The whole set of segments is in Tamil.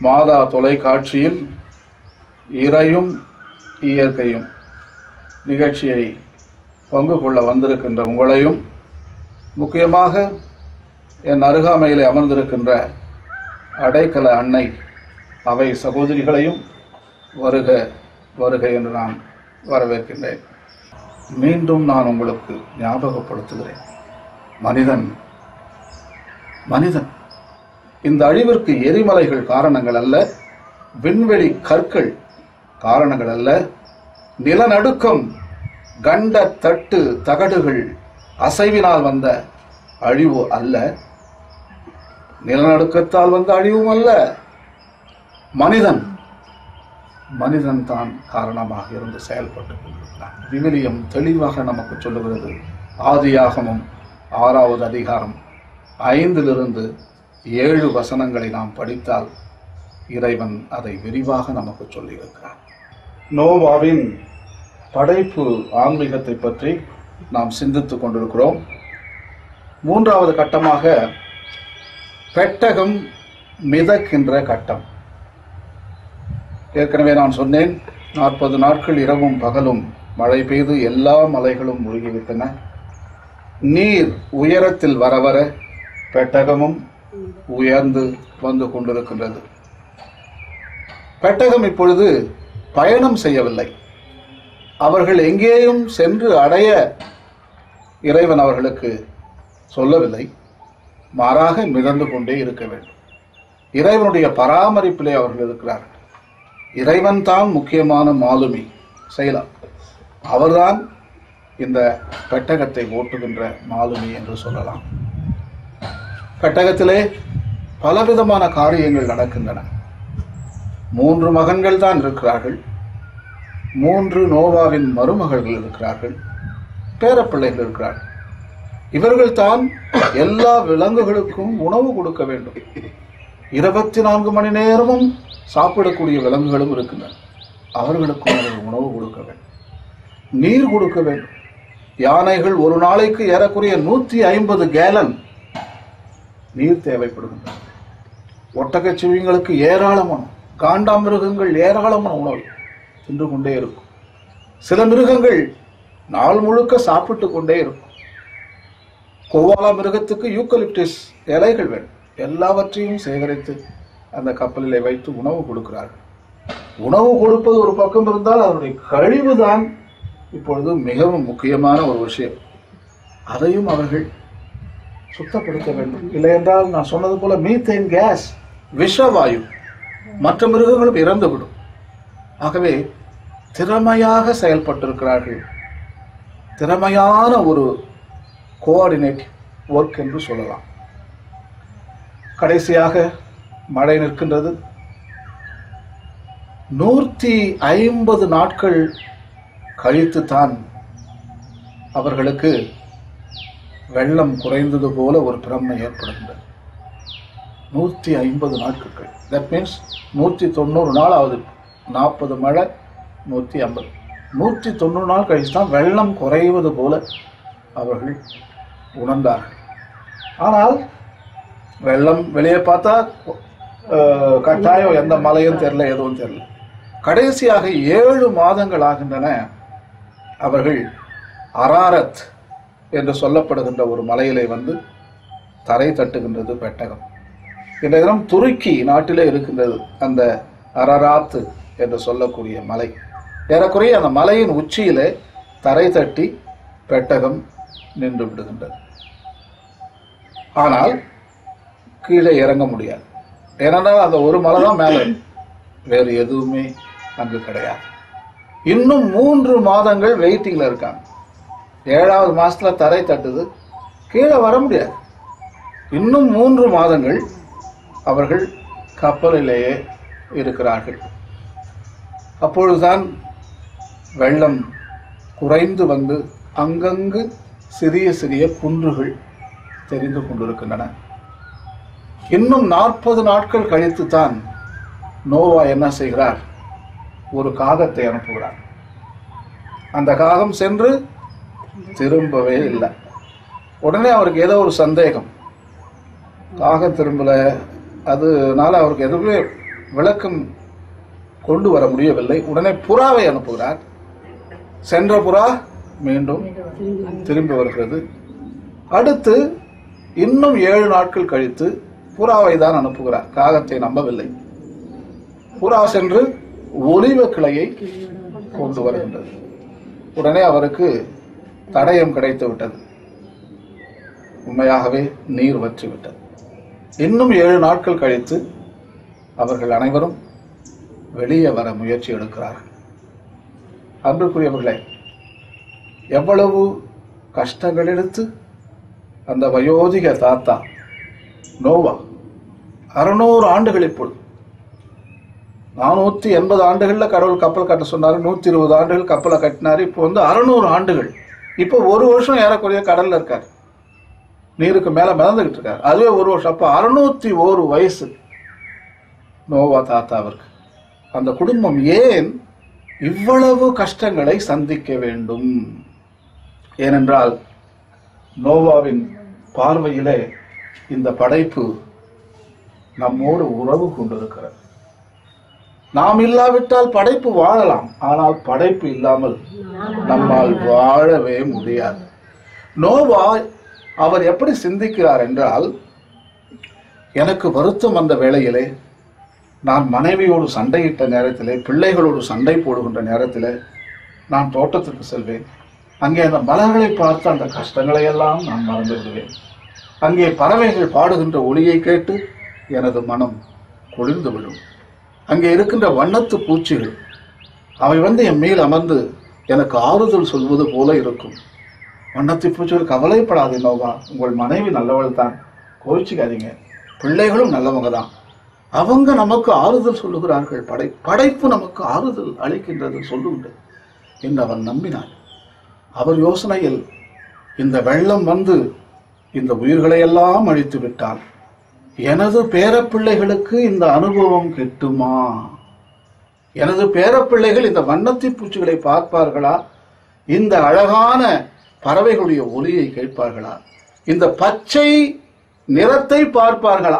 மாதா தொலைக்காட்சியில் இறையும் இயற்கையும் நிகழ்ச்சியை பங்கு கொள்ள வந்திருக்கின்ற உங்களையும் முக்கியமாக என் அருகாமையில் அமர்ந்திருக்கின்ற அடைக்கல அன்னை அவை சகோதரிகளையும் வருக வருக என்று நான் வரவேற்கின்றேன் மீண்டும் நான் உங்களுக்கு ஞாபகப்படுத்துகிறேன் மனிதன் மனிதன் இந்த அழிவிற்கு எரிமலைகள் காரணங்கள் அல்ல விண்வெளி கற்கள் காரணங்கள் அல்ல நிலநடுக்கம் கண்ட தட்டு தகடுகள் அசைவினால் வந்த அழிவு அல்ல நிலநடுக்கத்தால் வந்த அழிவும் அல்ல மனிதன் மனிதன் தான் காரணமாக இருந்து செயல்பட்டு கொண்டிருக்கிறான் விவிலியம் தெளிவாக நமக்கு சொல்லுகிறது ஆதியாகமும் ஆறாவது அதிகாரம் ஐந்திலிருந்து ஏழு வசனங்களை நாம் படித்தால் இறைவன் அதை விரிவாக நமக்கு சொல்லியிருக்கிறார் நோவாவின் படைப்பு ஆன்மீகத்தை பற்றி நாம் சிந்தித்துக் கொண்டிருக்கிறோம் மூன்றாவது கட்டமாக பெட்டகம் மிதக்கின்ற கட்டம் ஏற்கனவே நான் சொன்னேன் நாற்பது நாட்கள் இரவும் பகலும் மழை பெய்து எல்லா மலைகளும் மூழ்கிவிட்டன நீர் உயரத்தில் வர வர பெட்டகமும் உயர்ந்து வந்து கொண்டிருக்கின்றது பெட்டகம் இப்பொழுது பயணம் செய்யவில்லை அவர்கள் எங்கேயும் சென்று அடைய இறைவன் அவர்களுக்கு சொல்லவில்லை மாறாக மிதந்து கொண்டே இருக்க வேண்டும் இறைவனுடைய பராமரிப்பிலே அவர்கள் இருக்கிறார்கள் இறைவன் தான் முக்கியமான மாலுமி செயலர் அவர்தான் இந்த பெட்டகத்தை ஓட்டுகின்ற மாலுமி என்று சொல்லலாம் பெட்டகத்திலே பலவிதமான காரியங்கள் நடக்கின்றன மூன்று மகன்கள் தான் இருக்கிறார்கள் மூன்று நோவாவின் மருமகள்கள் இருக்கிறார்கள் பேரப்பிள்ளைகள் இருக்கிறார்கள் இவர்கள் தான் எல்லா விலங்குகளுக்கும் உணவு கொடுக்க வேண்டும் இருபத்தி நான்கு மணி நேரமும் சாப்பிடக்கூடிய விலங்குகளும் இருக்கின்றன அவர்களுக்கும் அவர்கள் உணவு கொடுக்க வேண்டும் நீர் கொடுக்க வேண்டும் யானைகள் ஒரு நாளைக்கு ஏறக்குறைய நூற்றி ஐம்பது கேலன் நீர் தேவைப்படுகின்றன ஒட்டகச் சிவிங்களுக்கு ஏராளமான காண்டாமிருகங்கள் ஏராளமான உணவு தின்று கொண்டே இருக்கும் சில மிருகங்கள் நாள் முழுக்க சாப்பிட்டு கொண்டே இருக்கும் கோவாலா மிருகத்துக்கு யூக்கலிப்டிஸ் இலைகள் வேண்டும் எல்லாவற்றையும் சேகரித்து அந்த கப்பலிலே வைத்து உணவு கொடுக்கிறார்கள் உணவு கொடுப்பது ஒரு பக்கம் இருந்தால் அதனுடைய கழிவு தான் இப்பொழுது மிகவும் முக்கியமான ஒரு விஷயம் அதையும் அவர்கள் சுத்தப்படுத்த வேண்டும் இல்லை என்றால் நான் சொன்னது போல மீத்தேன் கேஸ் விஷவாயு மற்ற மிருகங்களும் இறந்துவிடும் ஆகவே திறமையாக செயல்பட்டிருக்கிறார்கள் திறமையான ஒரு கோஆர்டினேட் ஒர்க் என்று சொல்லலாம் கடைசியாக மழை நிற்கின்றது நூற்றி ஐம்பது நாட்கள் கழித்து தான் அவர்களுக்கு வெள்ளம் குறைந்தது போல ஒரு பிரம்மை ஏற்படுகின்றது நூற்றி ஐம்பது நாட்கள் தட் மீன்ஸ் நூற்றி தொண்ணூறு நாள் ஆகுது நாற்பது மழை நூற்றி ஐம்பது நூற்றி தொண்ணூறு நாள் கழிச்சு தான் வெள்ளம் குறைவது போல அவர்கள் உணர்ந்தார்கள் ஆனால் வெள்ளம் வெளியே பார்த்தா அஹ், கட்டாயம் எந்த மலையும் தெரில எதுவும் தெரில கடைசியாக ஏழு மாதங்கள் ஆகின்றன அவர்கள் அராரத் என்று சொல்லப்படுகின்ற ஒரு மலையிலே வந்து தரை தட்டுகின்றது பெட்டகம் இந்த தினம் துருக்கி நாட்டிலே இருக்கின்றது அந்த அரராத்து என்று சொல்லக்கூடிய மலை ஏறக்குறைய அந்த மலையின் உச்சியிலே தரை தட்டி பெட்டகம் நின்று விடுகின்றது ஆனால் கீழே இறங்க முடியாது ஏனென்றால் அந்த ஒரு மலை தான் மேலே இருக்கு. வேறு எதுவுமே அங்கு கிடையாது இன்னும் மூன்று மாதங்கள் வெயிட்டிங்கில் இருக்காங்க ஏழாவது மாசத்துல தரை தட்டுது கீழே வர முடியாது இன்னும் மூன்று மாதங்கள் அவர்கள் கப்பலிலேயே இருக்கிறார்கள் அப்பொழுதுதான் வெள்ளம் குறைந்து வந்து அங்கங்கு சிறிய சிறிய குன்றுகள் தெரிந்து கொண்டிருக்கின்றன இன்னும் நாற்பது நாட்கள் கழித்து தான் நோவா என்ன செய்கிறார் ஒரு காகத்தை அனுப்புகிறார் அந்த காகம் சென்று திரும்பவே இல்லை உடனே அவருக்கு ஏதோ ஒரு சந்தேகம் காகம் திரும்பல அதனால அவருக்கு எதுவுமே விளக்கம் கொண்டு வர முடியவில்லை உடனே புறாவை அனுப்புகிறார் சென்ற புறா மீண்டும் திரும்பி வருகிறது அடுத்து இன்னும் ஏழு நாட்கள் கழித்து புறாவை தான் அனுப்புகிறார் காகத்தை நம்பவில்லை புறா சென்று ஒலிவ கிளையை கொண்டு வருகின்றது உடனே அவருக்கு தடயம் கிடைத்து விட்டது உண்மையாகவே நீர் வற்றி விட்டது இன்னும் ஏழு நாட்கள் கழித்து அவர்கள் அனைவரும் வெளியே வர முயற்சி எடுக்கிறார்கள் அன்புக்குரியவர்களே எவ்வளவு கஷ்டங்கள் எடுத்து அந்த வயோதிக தாத்தா நோவா அறுநூறு ஆண்டுகளுக்குள் நானூத்தி எண்பது ஆண்டுகள்ல கடவுள் கப்பல் கட்ட சொன்னாரு நூத்தி இருபது ஆண்டுகள் கப்பலை கட்டினாரு இப்போ வந்து அறுநூறு ஆண்டுகள் இப்போ ஒரு வருஷம் ஏறக்குறைய கடல்ல இருக்காரு நீருக்கு மேல மிதந்துகிட்டு இருக்காரு அதுவே ஒரு வருஷம் அப்போ அறுநூத்தி ஒரு வயசு நோவா தாத்தாவிற்கு அந்த குடும்பம் ஏன் இவ்வளவு கஷ்டங்களை சந்திக்க வேண்டும் ஏனென்றால் நோவாவின் பார்வையிலே இந்த படைப்பு நம்மோடு உறவு கொண்டிருக்கிறது நாம் இல்லாவிட்டால் படைப்பு வாழலாம் ஆனால் படைப்பு இல்லாமல் நம்மால் வாழவே முடியாது நோவா அவர் எப்படி சிந்திக்கிறார் என்றால் எனக்கு வருத்தம் வந்த வேளையிலே நான் மனைவியோடு சண்டையிட்ட நேரத்திலே பிள்ளைகளோடு சண்டை போடுகின்ற நேரத்திலே நான் தோட்டத்திற்கு செல்வேன் அங்கே அந்த மலர்களை பார்த்து அந்த கஷ்டங்களை எல்லாம் நான் மறந்து விடுவேன் அங்கே பறவைகள் பாடுகின்ற ஒளியை கேட்டு எனது மனம் குளிர்ந்து விடும் அங்கே இருக்கின்ற வண்ணத்து பூச்சிகள் அவை வந்து என் மேல் அமர்ந்து எனக்கு ஆறுதல் சொல்வது போல இருக்கும் வண்ணத்து பூச்சிகள் கவலைப்படாதே நோவா உங்கள் மனைவி நல்லவள் தான் கோவிச்சுக்காதீங்க பிள்ளைகளும் நல்லவங்க தான் அவங்க நமக்கு ஆறுதல் சொல்லுகிறார்கள் படை படைப்பு நமக்கு ஆறுதல் அளிக்கின்றது சொல்லுகின்றது என்று அவன் நம்பினான் அவர் யோசனையில் இந்த வெள்ளம் வந்து இந்த உயிர்களை எல்லாம் அழித்து விட்டான் எனது பேரப்பிள்ளைகளுக்கு இந்த அனுபவம் கிட்டுமா எனது பேரப்பிள்ளைகள் இந்த வண்ணத்தி பூச்சிகளை பார்ப்பார்களா இந்த அழகான பறவைகளுடைய ஒலியை கேட்பார்களா இந்த பச்சை நிறத்தை பார்ப்பார்களா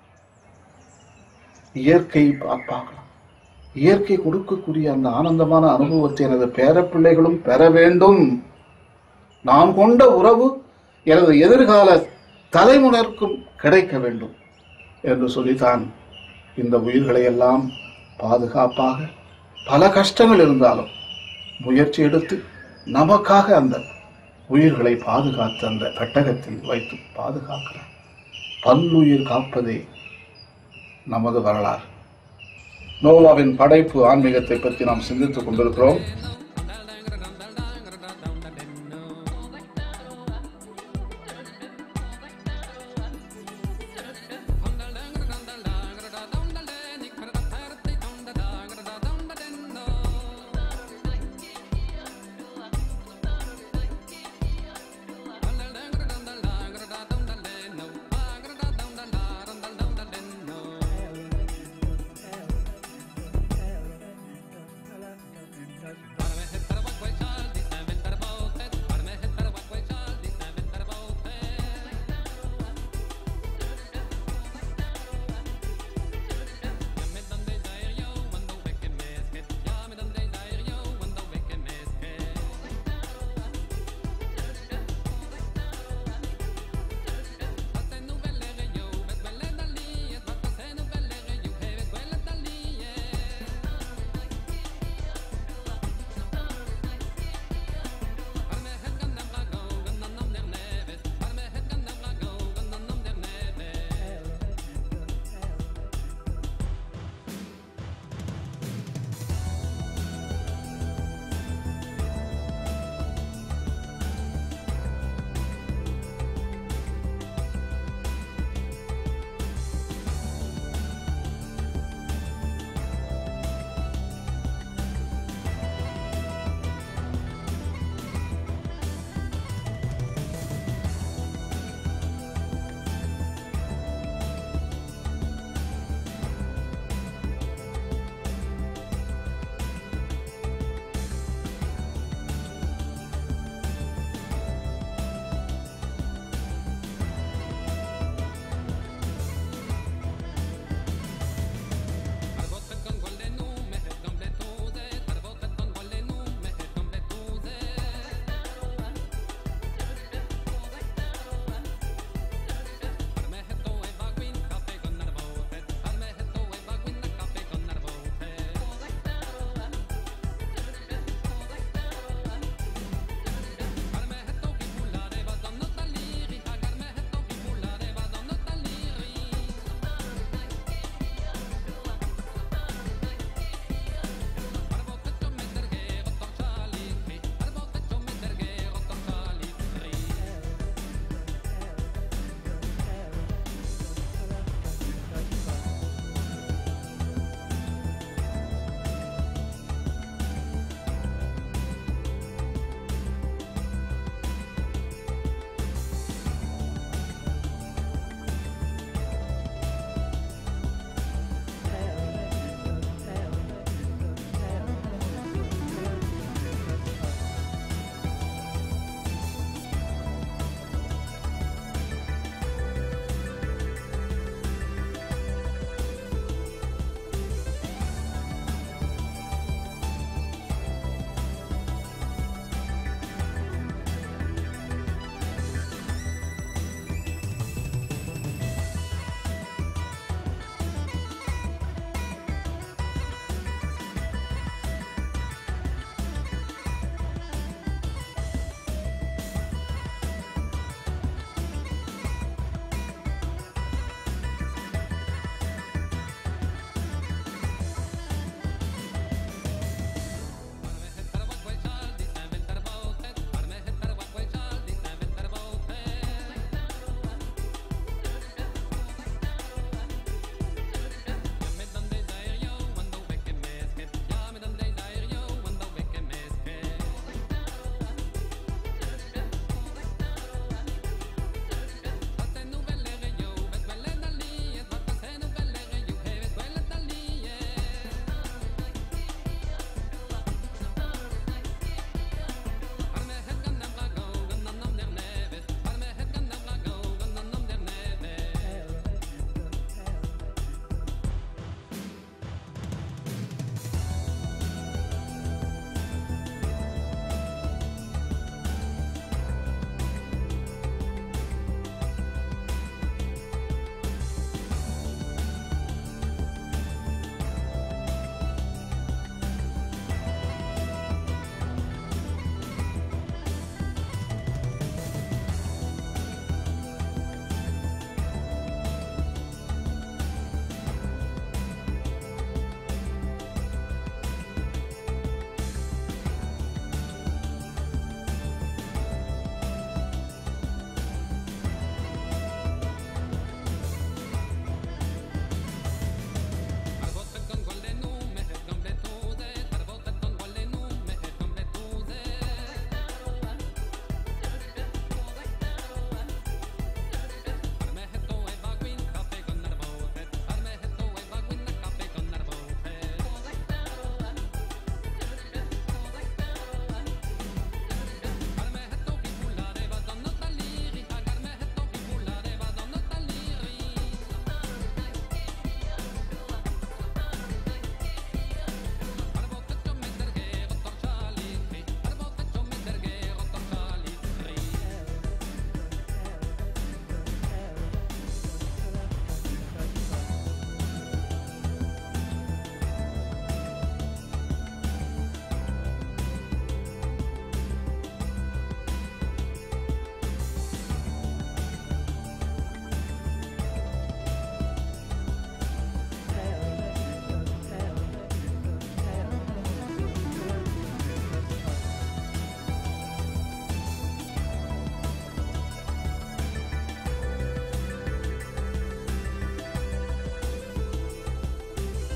இயற்கை பார்ப்பார்களா இயற்கை கொடுக்கக்கூடிய அந்த ஆனந்தமான அனுபவத்தை எனது பேரப்பிள்ளைகளும் பெற வேண்டும் நான் கொண்ட உறவு எனது எதிர்கால தலைமுறைக்கும் கிடைக்க வேண்டும் என்று சொல்லித்தான் இந்த உயிர்களை எல்லாம் பாதுகாப்பாக பல கஷ்டங்கள் இருந்தாலும் முயற்சி எடுத்து நமக்காக அந்த உயிர்களை பாதுகாத்து அந்த பெட்டகத்தில் வைத்து பாதுகாக்கிறார் பல்லுயிர் காப்பதே நமது வரலாறு நோவாவின் படைப்பு ஆன்மீகத்தை பற்றி நாம் சிந்தித்துக் கொண்டிருக்கிறோம்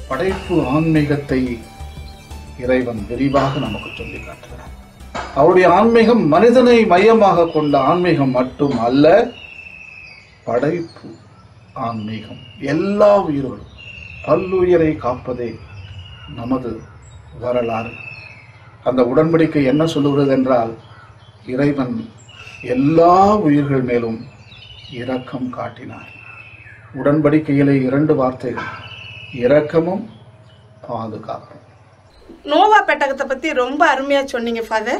படைப்பு ஆன்மீகத்தை இறைவன் விரிவாக நமக்கு சொல்லி காட்டுகிறார் அவருடைய ஆன்மீகம் மனிதனை மையமாக கொண்ட ஆன்மீகம் மட்டும் அல்ல படைப்பு ஆன்மீகம் எல்லா உயிர்களும் பல்லுயிரை காப்பதே நமது வரலாறு அந்த உடன்படிக்கை என்ன சொல்லுகிறது என்றால் இறைவன் எல்லா உயிர்கள் மேலும் இரக்கம் காட்டினார் உடன்படிக்கையிலே இரண்டு வார்த்தைகள் இரக்கமும் பாதுகாப்பும் நோவா பெட்டகத்தை பற்றி ரொம்ப அருமையாக சொன்னீங்க ஃபாதர்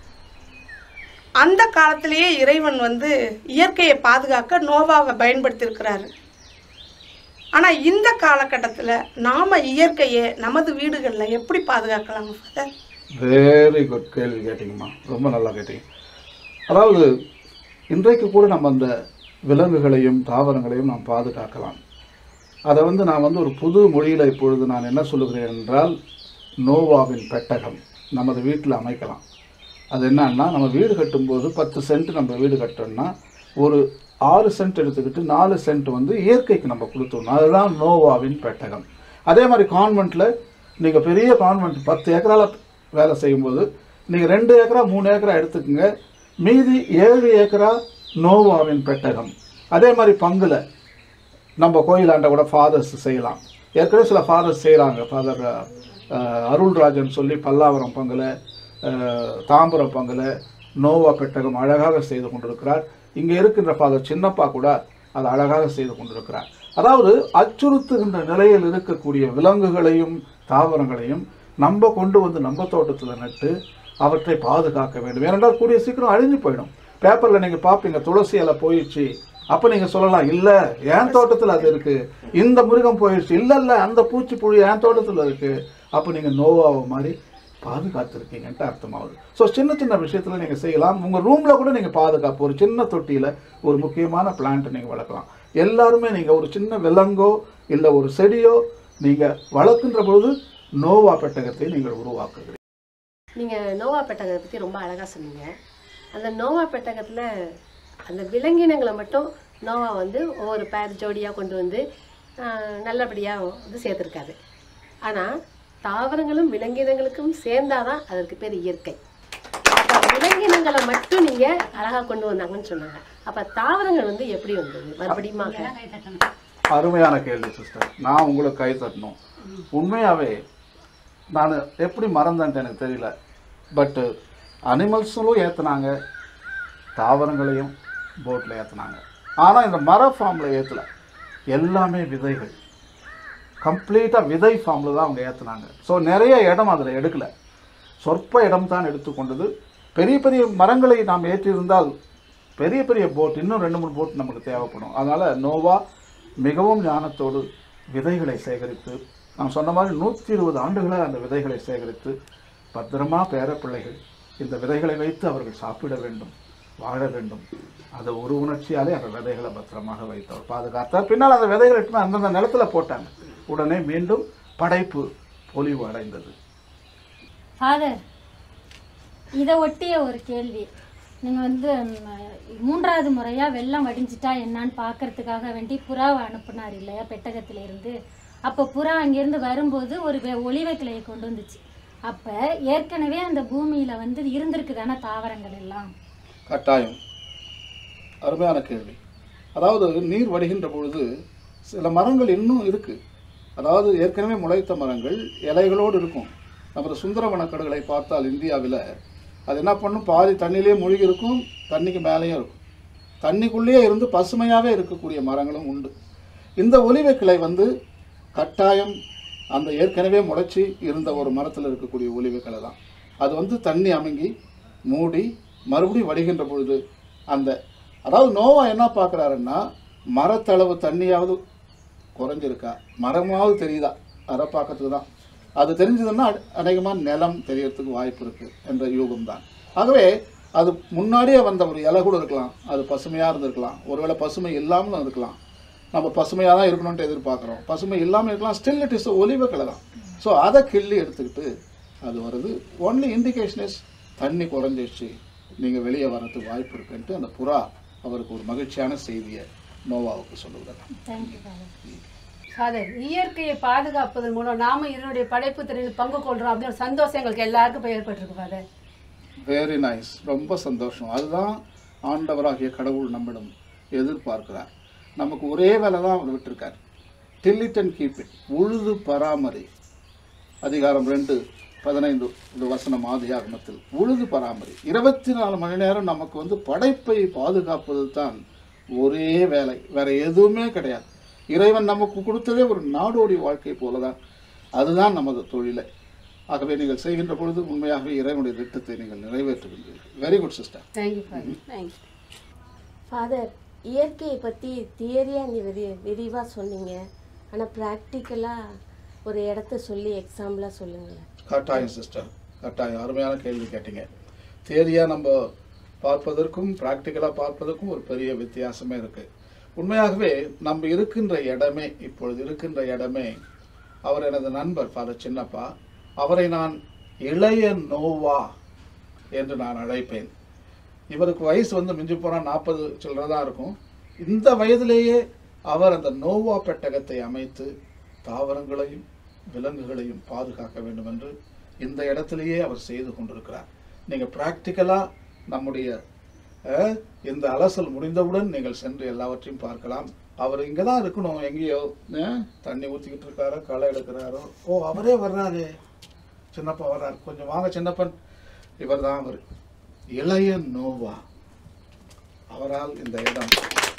அந்த காலத்திலேயே இறைவன் வந்து இயற்கையை பாதுகாக்க நோவாவை பயன்படுத்தியிருக்கிறாரு ஆனால் இந்த காலகட்டத்தில் நாம் இயற்கையை நமது வீடுகளில் எப்படி பாதுகாக்கலாம் ஃபாதர் வெரி குட் கேள்வி கேட்டீங்கம்மா ரொம்ப நல்லா கேட்டீங்க அதாவது இன்றைக்கு கூட நம்ம அந்த விலங்குகளையும் தாவரங்களையும் நாம் பாதுகாக்கலாம் அதை வந்து நான் வந்து ஒரு புது மொழியில் இப்பொழுது நான் என்ன சொல்லுகிறேன் என்றால் நோவாவின் பெட்டகம் நமது வீட்டில் அமைக்கலாம் அது என்னன்னா நம்ம வீடு கட்டும்போது பத்து சென்ட் நம்ம வீடு கட்டோம்னா ஒரு ஆறு சென்ட் எடுத்துக்கிட்டு நாலு சென்ட் வந்து இயற்கைக்கு நம்ம கொடுத்துடணும் அதுதான் நோவாவின் பெட்டகம் அதே மாதிரி கான்வெண்ட்டில் நீங்கள் பெரிய கான்வெண்ட் பத்து ஏக்கரால வேலை செய்யும்போது நீங்கள் ரெண்டு ஏக்கரா மூணு ஏக்கரா எடுத்துக்கோங்க மீதி ஏழு ஏக்கரா நோவாவின் பெட்டகம் அதே மாதிரி பங்குல நம்ம கோயிலாண்ட கூட ஃபாதர்ஸ் செய்யலாம் ஏற்கனவே சில ஃபாதர்ஸ் செய்கிறாங்க ஃபாதர் அருள்ராஜன் சொல்லி பல்லாவரம் பங்குல அஹ், தாம்பரம் பங்குல நோவா பெட்டகம் அழகாக செய்து கொண்டிருக்கிறார் இங்கே இருக்கின்ற ஃபாதர் சின்னப்பா கூட அது அழகாக செய்து கொண்டிருக்கிறார் அதாவது அச்சுறுத்துகின்ற நிலையில் இருக்கக்கூடிய விலங்குகளையும் தாவரங்களையும் நம்ம கொண்டு வந்து நம்ம தோட்டத்தில் நட்டு அவற்றை பாதுகாக்க வேண்டும் ஏனென்றால் கூடிய சீக்கிரம் அழிஞ்சு போயிடும் பேப்பரில் நீங்கள் பார்ப்பீங்க துளசி இலை போயிடுச்சு அப்போ நீங்கள் சொல்லலாம் இல்லை என் தோட்டத்தில் அது இருக்கு இந்த மிருகம் போயிடுச்சு இல்லை இல்லை அந்த பூச்சி புழு என் தோட்டத்தில் இருக்கு அப்போ நீங்கள் நோவாவை மாதிரி பாதுகாத்துருக்கீங்கன்ட்டு அர்த்தமாகுது ஸோ சின்ன சின்ன விஷயத்தில் நீங்கள் செய்யலாம் உங்கள் ரூமில் கூட நீங்கள் பாதுகாப்பு ஒரு சின்ன தொட்டியில் ஒரு முக்கியமான பிளான்ட்டை நீங்கள் வளர்க்கலாம் எல்லாருமே நீங்கள் ஒரு சின்ன விலங்கோ இல்லை ஒரு செடியோ நீங்கள் வளர்க்கின்ற பொழுது நோவா பெட்டகத்தை நீங்கள் உருவாக்குகிறீர்கள் நீங்கள் நோவா பெட்டகத்தை பற்றி ரொம்ப அழகாக சொன்னீங்க அந்த நோவா பெட்டகத்தில் அந்த விலங்கினங்களை மட்டும் நோவா வந்து ஒவ்வொரு பேர் ஜோடியாக கொண்டு வந்து நல்லபடியாக வந்து சேர்த்துருக்காரு ஆனால் தாவரங்களும் விலங்கினங்களுக்கும் சேர்ந்தாதான் அதற்கு பேர் இயற்கை அப்போ விலங்கினங்களை மட்டும் நீங்கள் அழகாக கொண்டு வந்தாங்கன்னு சொன்னாங்க அப்போ தாவரங்கள் வந்து எப்படி வந்தது மறுபடியும் அருமையான கேள்வி சிஸ்டர் நான் உங்களுக்கு கை தட்டணும் உண்மையாகவே நான் எப்படி மறந்தேன்ட்டு எனக்கு தெரியல பட்டு அனிமல்ஸும் ஏற்றுனாங்க தாவரங்களையும் போட்டில் ஏற்றுனாங்க ஆனால் இந்த மர ஃபார்மில் ஏற்றல எல்லாமே விதைகள் கம்ப்ளீட்டாக விதை ஃபார்மில் தான் அவங்க ஏற்றுனாங்க ஸோ நிறைய இடம் அதில் எடுக்கல சொற்ப இடம் தான் எடுத்துக்கொண்டது பெரிய பெரிய மரங்களை நாம் ஏற்றியிருந்தால் பெரிய பெரிய போட் இன்னும் ரெண்டு மூணு போட் நமக்கு தேவைப்படும் அதனால் நோவா மிகவும் ஞானத்தோடு விதைகளை சேகரித்து நான் சொன்ன மாதிரி நூற்றி இருபது ஆண்டுகளாக அந்த விதைகளை சேகரித்து பத்திரமா பேர பிள்ளைகள் இந்த விதைகளை வைத்து அவர்கள் சாப்பிட வேண்டும் வாழ வேண்டும் அதை ஒரு உணர்ச்சியாலே அந்த விதைகளை பத்திரமாக வைத்தவர் பாதுகாத்தார் பின்னால் அந்த விதைகளை எடுத்துன்னு அந்தந்த நிலத்துல போட்டாங்க உடனே மீண்டும் படைப்பு பொலிவு அடைந்தது ஃபாதர் இதை ஒட்டிய ஒரு கேள்வி நீங்கள் வந்து ம், மூன்றாவது முறையாக வெள்ளம் வடிஞ்சிட்டா என்னன்னு பார்க்கறதுக்காக வேண்டி புறாவை அனுப்புனார் இல்லையா பெட்டகத்துல இருந்து அப்போ புறா அங்கேருந்து வரும்போது ஒரு வெ- ஒளிவ கிளையை கொண்டு வந்துச்சு அப்போ ஏற்கனவே அந்த பூமியில் வந்து இருந்திருக்கு தானே தாவரங்கள் எல்லாம் கட்டாயம் அருமையான கேள்வி அதாவது நீர் வடிகின்ற பொழுது சில மரங்கள் இன்னும் இருக்கு அதாவது ஏற்கனவே முளைத்த மரங்கள் இலைகளோடு இருக்கும் நமது சுந்தரவனக்கடுகளை பார்த்தால் இந்தியாவில் அது என்ன பண்ணும் பாதி தண்ணியிலே மூழ்கி இருக்கும் தண்ணிக்கு மேலேயும் இருக்கும் தண்ணிக்குள்ளேயே இருந்து பசுமையாகவே இருக்கக்கூடிய மரங்களும் உண்டு இந்த ஒலிவ கிளை வந்து கட்டாயம் அந்த ஏற்கனவே முளைச்சி இருந்த ஒரு மரத்தில் இருக்கக்கூடிய ஒலிவ கிளை தான் அது வந்து தண்ணி அமுங்கி மூடி மறுபடியும் வடிகின்ற பொழுது அந்த அதாவது நோவா என்ன பார்க்குறாருன்னா மரத்தளவு தண்ணியாவது குறைஞ்சிருக்கா மரமாவது தெரியுதா அதை பார்க்கறதுக்கு தான் அது தெரிஞ்சதுன்னா அநேகமாக நிலம் தெரியறதுக்கு வாய்ப்பு இருக்குது என்ற யூகம் தான் ஆகவே அது முன்னாடியே வந்த ஒரு இலை கூட இருக்கலாம் அது பசுமையாக இருந்திருக்கலாம் ஒருவேளை பசுமை இல்லாமலும் இருக்கலாம் நம்ம பசுமையாக தான் இருக்கணும்னு எதிர்பார்க்குறோம் பசுமை இல்லாமல் இருக்கலாம் ஸ்டில் இட் இஸ் ஒலிவ கலை தான் ஸோ அதை கிள்ளி எடுத்துக்கிட்டு அது வருது ஒன்லி இண்டிகேஷன் இஸ் தண்ணி குறைஞ்சிருச்சு நீங்கள் வெளியே வர்றதுக்கு வாய்ப்பு இருக்குன்ட்டு அந்த புறா அவருக்கு ஒரு மகிழ்ச்சியான செய்தியை நோவாவுக்கு சொல்லுகிறார் தேங்க்யூ ஃபாதர் ஃபாதர் இயற்கையை பாதுகாப்பதன் மூலம் நாம இதனுடைய படைப்பு திறனில் பங்கு கொள்றோம் அப்படின்னு ஒரு சந்தோஷம் எங்களுக்கு எல்லாருக்கும் இப்போ ஏற்பட்டிருக்கு ஃபாதர் வெரி நைஸ் ரொம்ப சந்தோஷம் அதுதான் ஆண்டவராகிய கடவுள் நம்மிடம் எதிர்பார்க்கிறார் நமக்கு ஒரே வேலை தான் அவர் விட்டிருக்கார் till it and keep it உழுது பராமரி அதிகாரம் ரெண்டு பதினைந்து இந்த வசனம் ஆதியாகமத்தில் உழுது பராமரி இருபத்தி நாலு மணி நேரம் நமக்கு வந்து படைப்பை பாதுகாப்பது தான் ஒரே வேலை வேற எதுவுமே கிடையாது இறைவன் நமக்கு கொடுத்ததே ஒரு நாடோடி வாழ்க்கை போல தான் அதுதான் நமது தொழிலை ஆகவே நீங்கள் செய்கின்ற பொழுது உண்மையாகவே இறைவனுடைய திட்டத்தை நீங்கள் நிறைவேற்றுகின்றீர்கள் very good sister thank you father father இயற்கையை பற்றி தியரியாக நீ விரி விரிவாக சொன்னீங்க ஆனால் ப்ராக்டிக்கலாக ஒரு இடத்த சொல்லி எக்ஸாம்பிளாக சொல்லுங்களேன் கட்டாயம் சிஸ்டர் கட்டாயம் அருமையான கேள்வி கேட்டீங்க தியரியாக நம்ம பார்ப்பதற்கும் ப்ராக்டிக்கலாக பார்ப்பதற்கும் ஒரு பெரிய வித்தியாசமே இருக்கு உண்மையாகவே நம்ம இருக்கின்ற இடமே இப்பொழுது இருக்கின்ற இடமே அவர் எனது நண்பர் ஃபாதர் சின்னப்பா அவரை நான் இளைய நோவா என்று நான் அழைப்பேன் இவருக்கு வயசு வந்து மிஞ்சி போனால் நாற்பது சில்லறை தான் இருக்கும் இந்த வயதிலேயே அவர் அந்த நோவா பெட்டகத்தை அமைத்து தாவரங்களையும் விலங்குகளையும் பாதுகாக்க வேண்டும் என்று இந்த இடத்திலேயே அவர் செய்து கொண்டிருக்கிறார் நீங்க பிராக்டிக்கலா நம்முடைய அஹ், இந்த அலசல் முடிந்தவுடன் நீங்கள் சென்று எல்லாவற்றையும் பார்க்கலாம் அவர் இங்கே தான் இருக்கணும் எங்கேயோ அஹ், தண்ணி ஊற்றிக்கிட்டு இருக்காரோ களை எடுக்கிறாரோ ஓ அவரே வர்றாரு சின்னப்பா வர்றாரு கொஞ்சம் வாங்க சின்னப்பன் இவர் தான் அவர் இளைய நோவா அவரால் இந்த இடம்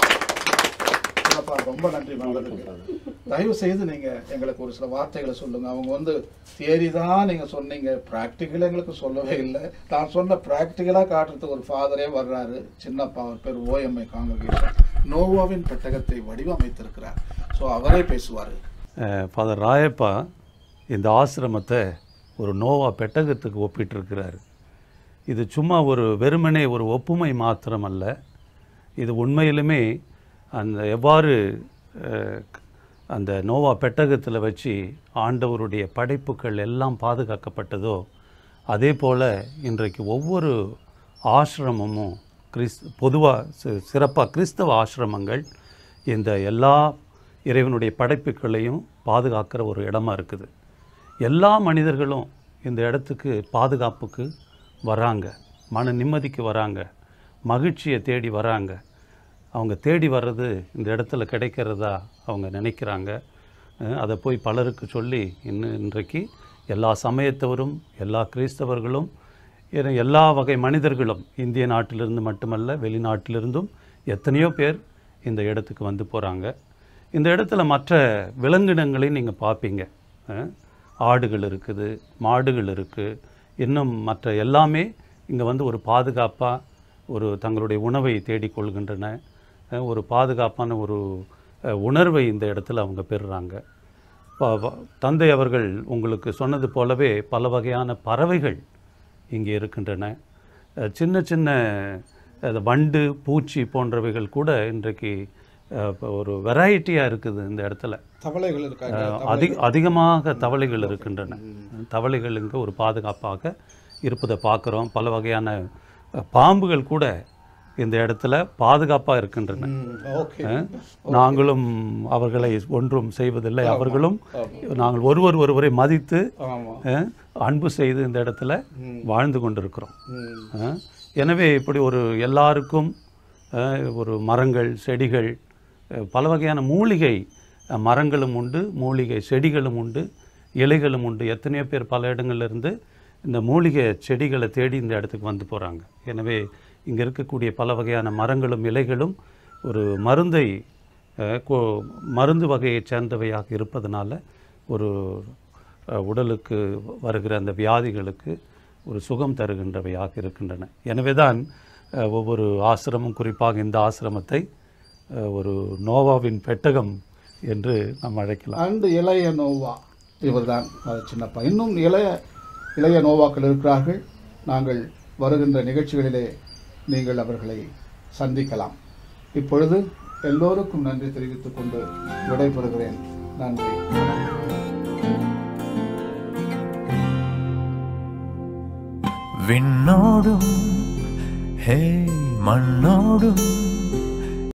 சின்னப்பா ரொம்ப நன்றி வந்ததுக்கு தயவு செய்து நீங்க எங்களுக்கு ஒரு சில வார்த்தைகளை சொல்லுங்க அவங்க வந்து தியரி தான் நீங்க சொன்னீங்க ப்ராக்டிக்கல் எங்களுக்கு சொல்லவே இல்லை நான் சொன்ன ப்ராக்டிக்கலா காட்டுறதுக்கு ஒரு ஃபாதரே வர்றாரு சின்னப்பா அவர் பேர் ஓஎம்ஐ காங்கிரகேஷன் நோவாவின் பெட்டகத்தை வடிவமைத்திருக்கிறார் ஸோ அவரே பேசுவார் ஃபாதர் ராயப்பா இந்த ஆசிரமத்தை ஒரு நோவா பெட்டகத்துக்கு ஒப்பிட்டிருக்கிறார் இது சும்மா ஒரு வெறுமனே ஒரு ஒப்புமை மாத்திரம் அல்ல இது உண்மையிலுமே அந்த எவ்வாறு அஹ், அந்த நோவா பெட்டகத்தில் வச்சு ஆண்டவருடைய படைப்புகள் எல்லாம் பாதுகாக்கப்பட்டதோ அதே போல் இன்றைக்கு ஒவ்வொரு ஆசிரமமும் கிறிஸ் பொதுவாக சிறப்பாக கிறிஸ்தவ ஆசிரமங்கள் இந்த எல்லா இறைவனுடைய படைப்புகளையும் பாதுகாக்கிற ஒரு இடமா இருக்குது எல்லா மனிதர்களும் இந்த இடத்துக்கு பாதுகாப்புக்கு வராங்க மன நிம்மதிக்கு வராங்க மகிழ்ச்சியை தேடி வராங்க அவங்க தேடி வர்றது இந்த இடத்துல கிடைக்கிறதா அவங்க நினைக்கிறாங்க அஹ் அதை போய் பலருக்கு சொல்லி இன்னும் இன்றைக்கு எல்லா சமயத்தவரும் எல்லா கிறிஸ்தவர்களும் என எல்லா வகை மனிதர்களும் இந்திய நாட்டிலிருந்து மட்டுமல்ல வெளிநாட்டிலிருந்தும் எத்தனையோ பேர் இந்த இடத்துக்கு வந்து போகிறாங்க இந்த இடத்துல மற்ற விலங்கினங்களையும் நீங்கள் பார்ப்பீங்க அஹ் ஆடுகள் இருக்குது மாடுகள் இருக்குது இன்னும் மற்ற எல்லாமே இங்கே வந்து ஒரு பாதுகாப்பாக ஒரு தங்களுடைய உணவை தேடிக்கொள்கின்றன அஹ் ஒரு பாதுகாப்பான ஒரு அஹ், உணர்வை இந்த இடத்துல அவங்க பெறுறாங்க ப- ப- தந்தை அவர்கள் உங்களுக்கு சொன்னது போலவே பல வகையான பறவைகள் இங்கே இருக்கின்றன அஹ், சின்ன சின்ன அஹ், வண்டு பூச்சி போன்றவைகள் கூட இன்றைக்கு அஹ், இப்ப ஒரு வெரைட்டியாக இருக்குது இந்த இடத்துல தவளைகள் இருக்காங்க அஹ், அதிக அதிகமாக தவளைகள் இருக்கின்றன தவளைகள் இங்கே ஒரு பாதுகாப்பாக இருப்பதை பார்க்குறோம் பல வகையான அஹ், பாம்புகள் கூட இந்த இடத்துல பாதுகாப்பாக இருக்கின்றன ஓகே அஹ், நாங்களும் அவர்களை ஒன்றும் செய்வதில்லை அவர்களும் நாங்கள் ஒருவர் ஒருவரை மதித்து ஆமா அஹ், அன்பு செய்து இந்த இடத்துல வாழ்ந்து கொண்டிருக்கிறோம் ம். அஹ், எனவே இப்படி ஒரு எல்லாருக்கும் அஹ், ஒரு மரங்கள் செடிகள் அஹ், பல வகையான மூலிகை அஹ், மரங்களும் உண்டு மூலிகை செடிகளும் உண்டு இலைகளும் உண்டு எத்தனையோ பேர் பல இடங்கள்ல இருந்து இந்த மூலிகை செடிகளை தேடி இந்த இடத்துக்கு வந்து போகிறாங்க எனவே இங்கே இருக்கக்கூடிய பல வகையான மரங்களும் இலைகளும் ஒரு மருந்தை அஹ், கோ- மருந்து வகையைச் சேர்ந்தவையாக இருப்பதனால ஒரு அஹ், உடலுக்கு வருகிற அந்த வியாதிகளுக்கு ஒரு சுகம் தருகின்றவையாக இருக்கின்றன எனவே தான் அஹ், ஒவ்வொரு ஆசிரமும் குறிப்பாக இந்த ஆசிரமத்தை அஹ், ஒரு நோவாவின் பெட்டகம் என்று நாம் அழைக்கலாம் அண்ட் இளைய நோவா இவர்தான் அது சின்னப்பா இன்னும் இளைய இளைய நோவாக்கள் இருக்கிறார்கள் நாங்கள் வருகின்ற நிகழ்ச்சிகளிலே நீங்கள் அவர்களை சந்திக்கலாம் இப்பொழுது எல்லோருக்கும் நன்றி தெரிவித்துக் கொண்டு விடைபெறுகிறேன் நன்றி விண்ணோடும் ஹே மண்ணோடும்